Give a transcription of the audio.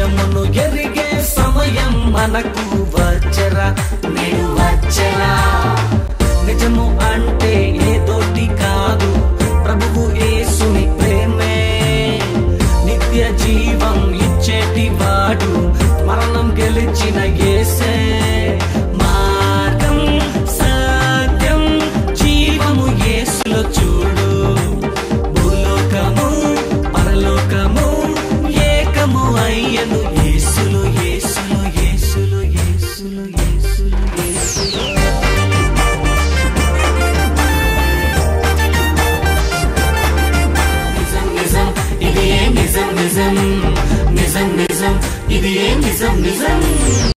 నిజమును ఎరిగే సమయం మనకు వచ్చరా నేడు వచ్చరా నిజము అంటే ఏదోటి కాదు ప్రభువు యేసుని ప్రేమే నిత్య జీవం ఇచ్చేటి వాడు మరణం గెలిచిన యేసే మార్గం సత్యం జీవము యేసులో చూడు భూలోకము పరలోకము ఏకము అయ్యను యేసులు యేసులు యేసులు యేసులు యేసులు యేసులు నిజం నిజం ఇది ఏ నిజం నిజం నిజం నిజం ఇది ఏ నిజం నిజం